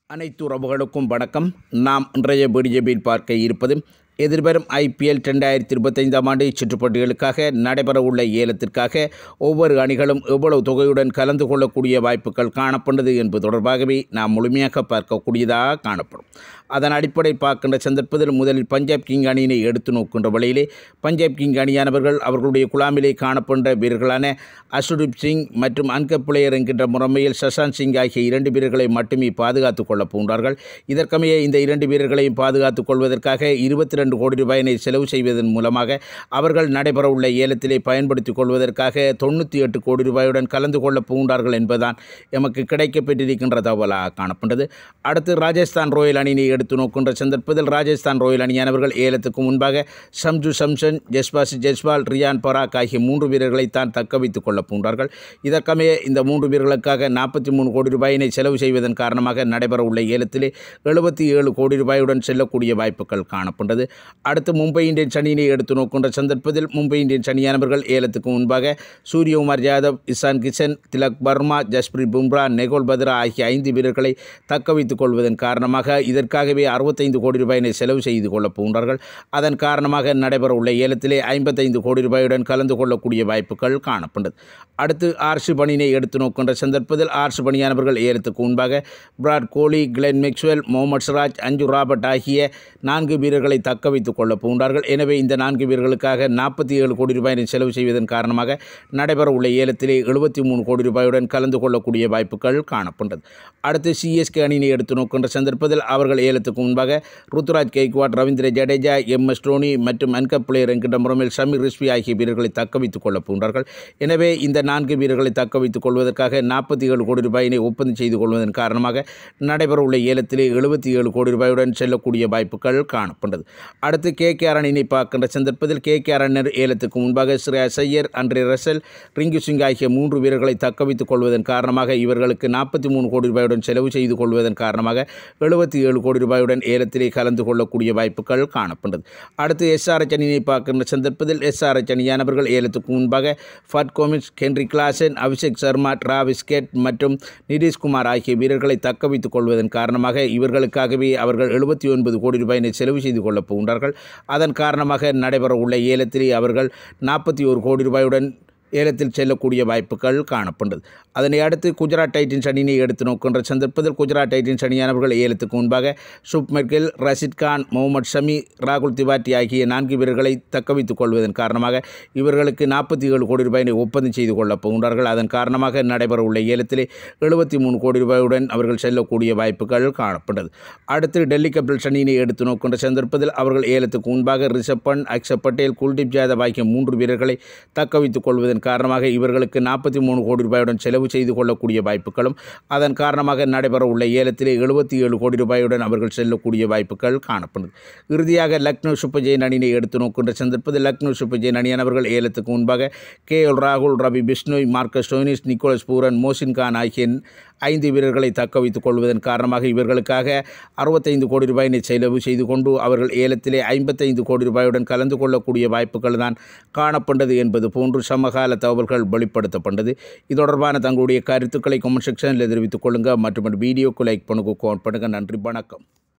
அனைத்து உறவுகளுக்கும் வணக்கம் நாம் இன்றைய பிடிஜபியில் பார்க்க இருப்பது எதிர்வரும் ஐபிஎல் ரெண்டாயிரத்தி இருபத்தைந்தாம் ஆண்டு சுற்றுப்பட்டிகளுக்காக நடைபெறவுள்ள ஏலத்திற்காக ஒவ்வொரு அணிகளும் எவ்வளவு தொகையுடன் கலந்து கொள்ளக்கூடிய வாய்ப்புகள் காணப்படுது என்பது தொடர்பாகவே நாம் முழுமையாக பார்க்கக்கூடியதாக காணப்படும் அதன் அடிப்படையில் பார்க்கின்ற சந்தர்ப்பத்தில் முதலில் பஞ்சாப் கிங் அணியினை எடுத்து நோக்கின்ற வழியிலே பஞ்சாப் கிங் அணியானவர்கள் அவர்களுடைய குழாமிலே காணப்படுகின்ற வீரர்களான அசுதீப் சிங் மற்றும் அன்கப் பிளேயர் என்கின்ற முறைமையில் சஷாந்த் சிங் ஆகிய இரண்டு வீரர்களை மட்டுமே பாதுகாத்துக் கொள்ளப் போன்றார்கள் இதற்கமைய இந்த இரண்டு வீரர்களையும் பாதுகாத்துக் கொள்வதற்காக இருபத்தி ரெண்டு கோடி ரூபாயினை செலவு செய்வதன் மூலமாக அவர்கள் நடைபெறவுள்ள ஏலத்திலே பயன்படுத்திக் கொள்வதற்காக தொண்ணூற்றி எட்டு கோடி ரூபாயுடன் கலந்து கொள்ளப் போகின்றார்கள் என்பதுதான் எமக்கு கிடைக்கப்பெற்றிருக்கின்ற தகவலாக காணப்பட்டது அடுத்து ராஜஸ்தான் ராயல் அணியினை எடுத்து நோக்கின்ற சந்தர்ப்பத்தில் ராஜஸ்தான் ராயல் அணியானவர்கள் ஏலத்துக்கு முன்பாக சம்ஜு சம்சன் ஜஸ்பாசி ஜெஸ்வால் ரியான் பராக் ஆகிய மூன்று வீரர்களை தான் தக்க வைத்துக் கொள்ளப் போன்றார்கள் இதற்கமைய இந்த மூன்று வீரர்களுக்காக நாற்பத்தி மூணு கோடி ரூபாயினை செலவு செய்வதன் காரணமாக நடைபெறவுள்ள ஏலத்திலே எழுபத்தி ஏழு கோடி ரூபாயுடன் செல்லக்கூடிய வாய்ப்புகள் காணப்பட்டது அடுத்து மும்பை இந்தியன்ஸ் அணியினை எடுத்து நோக்கின்ற சந்தர்ப்பத்தில் மும்பை இந்தியன்ஸ் அணியானவர்கள் ஏலத்துக்கு முன்பாக சூரியகுமார் யாதவ் இசான் கிஷன் திலக் வர்மா ஜஸ்பிரீத் பும்ரா நெகோல் பத்ரா ஆகிய ஐந்து வீரர்களை தக்க வைத்துக் கொள்வதன் காரணமாக இதற்காகவே அறுபத்தைந்து கோடி ரூபாயினை செலவு செய்து கொள்ளப் போகின்றார்கள் அதன் காரணமாக நடைபெறவுள்ள ஏலத்திலே ஐம்பத்தைந்து கோடி ரூபாயுடன் கலந்து கொள்ளக்கூடிய வாய்ப்புகள் காணப்பட்டது அடுத்து ஆர்சி பணியினை எடுத்து நோக்கின்ற சந்தர்ப்பத்தில் ஆர்சி பணியானவர்கள் ஏலத்துக்கு முன்பாக பிராட் கோலி கிளென் மேக்ஸ்வெல் முகமது சிராஜ் அஞ்சு ராபர்ட் ஆகிய நான்கு வீரர்களை தக்க வைத்துக் கொள்ளப் போகின்றார்கள் எனவே இந்த நான்கு வீரர்களுக்காக நாற்பத்தி ஏழு கோடி ரூபாயினை செலவு செய்வதன் காரணமாக நடைபெறவுள்ள ஏலத்திலே எழுபத்தி மூணு கோடி ரூபாயுடன் கலந்து கொள்ளக்கூடிய வாய்ப்புகள் காணப்பட்டது அடுத்து சிஎஸ்கே அணியினை எடுத்து நோக்கின்ற சந்தர்ப்பத்தில் அவர்கள் ஏலத்துக்கு முன்பாக ருத்துராஜ் கெய்க்வாட் ரவீந்திர ஜடேஜா எம் எஸ் டோனி மற்றும் அன்கப் பிளேயர் என்கின்ற முறையில் ஷமீர் ரிஸ்வி ஆகிய வீரர்களை தக்க வைத்துக் கொள்ளப் போகின்றார்கள் எனவே இந்த நான்கு வீரர்களை தக்க வைத்துக் கொள்வதற்காக நாற்பத்தி ஏழு கோடி ரூபாயினை ஒப்பந்தம் செய்து கொள்வதன் காரணமாக நடைபெறவுள்ள ஏலத்திலே எழுபத்தி ஏழு கோடி ரூபாயுடன் செல்லக்கூடிய வாய்ப்புகள் காணப்பட்டது அடுத்து கே கே அணியினை பார்க்கின்ற சந்தர்ப்பத்தில் கே கே அணியினர் ஏலத்துக்கு முன்பாக ஸ்ரேயா சையர் அன்ரே ரசல் ரிங்கு சிங் ஆகிய மூன்று வீரர்களை தக்க வைத்துக் கொள்வதன் காரணமாக இவர்களுக்கு நாற்பத்தி மூணு கோடி ரூபாயுடன் செலவு செய்து கொள்வதன் காரணமாக எழுபத்தி ஏழு கோடி ரூபாயுடன் ஏலத்திலே கலந்து கொள்ளக்கூடிய வாய்ப்புகள் காணப்பட்டது அடுத்து எஸ்ஆர்எச் அணியினை பார்க்கின்ற சந்தர்ப்பத்தில் எஸ்ஆர்எச் அணியானவர்கள் ஏலத்துக்கு முன்பாக Pat Cummins Heinrich Klaasen Abhishek Sharma Travis Head மற்றும் நிதிஷ்குமார் ஆகிய வீரர்களை தக்க வைத்துக் கொள்வதன் காரணமாக இவர்களுக்காகவே அவர்கள் எழுபத்தி ஒன்பது கோடி ரூபாயினை செலவு செய்து கொள்ளப் போகின்றார்கள் அதன் காரணமாக நடைபெறவுள்ள ஏலத்திலே அவர்கள் நாற்பத்தி ஒரு கோடி ரூபாயுடன் ஏலத்தில் செல்லக்கூடிய வாய்ப்புகள் காணப்பட்டது அதனை அடுத்து குஜராத் டைட்டன்ஸ் அணியினை எடுத்து நோக்கின்ற சந்தர்ப்பத்தில் குஜராத் டைட்டன்ஸ் அணியானவர்கள் ஏலத்துக்கு முன்பாக சுப் மெர்கெல் ரஷித் கான் முகமது ஷமி ராகுல் திவாட்டி ஆகிய நான்கு வீரர்களை தக்க வைத்துக் கொள்வதன் காரணமாக இவர்களுக்கு நாற்பத்தி ஏழு கோடி ரூபாயினை ஒப்பந்தம் செய்து கொள்ளப் போகின்றார்கள் அதன் காரணமாக நடைபெறவுள்ள ஏலத்திலே எழுபத்தி மூணு கோடி ரூபாயுடன் அவர்கள் செல்லக்கூடிய வாய்ப்புகள் காணப்பட்டது அடுத்து டெல்லி கேபிட்டல்ஸ் அணியினை எடுத்து நோக்கின்ற சந்தர்ப்பத்தில் அவர்கள் ஏலத்துக்கு முன்பாக ரிஷப் பண்ட் அக்ஷப் பட்டேல் குல்தீப் ஜாதவ் ஆகிய மூன்று வீரர்களை தக்க வைத்துக் கொள்வதன் காரணமாக இவர்களுக்கு நாற்பத்தி மூணு கோடி ரூபாயுடன் செலவு செய்து கொள்ளக்கூடிய வாய்ப்புகளும் அதன் காரணமாக நடைபெறவுள்ள ஏலத்திலே எழுபத்தி ஏழு கோடி ரூபாயுடன் அவர்கள் செல்லக்கூடிய வாய்ப்புகள் காணப்படும் இறுதியாக லக்னோ சூப்பர் ஜெயின் அணியினை எடுத்து நோக்கின்ற சந்தர்ப்பத்தில் லக்னோ சூப்பர் ஜெயின் அணியானவர்கள் ஏலத்துக்கு முன்பாக கே எல் ராகுல் Ravi Bishnoi Marcus Stoinis Nicholas Pooran Mohsin Khan ஆகிய ஐந்து வீரர்களை தக்க வைத்துக் கொள்வதன் காரணமாக இவர்களுக்காக அறுபத்தைந்து கோடி ரூபாயினை செலவு செய்து கொண்டு அவர்கள் ஏலத்திலே ஐம்பத்தைந்து கோடி ரூபாயுடன் கலந்து கொள்ளக்கூடிய வாய்ப்புகள் தான் காணப்பட்டது என்பது போன்று சமகால தகவல்கள் வெளிப்படுத்தப்பட்டது இது தொடர்பான தங்களுடைய கருத்துக்களை கமெண்ட் செக்ஷனில் தெரிவித்துக் கொள்ளுங்கள் மற்றும் வீடியோக்கு லைக் பண்ணுங்க கமெண்ட் பண்ணுங்கள் நன்றி வணக்கம்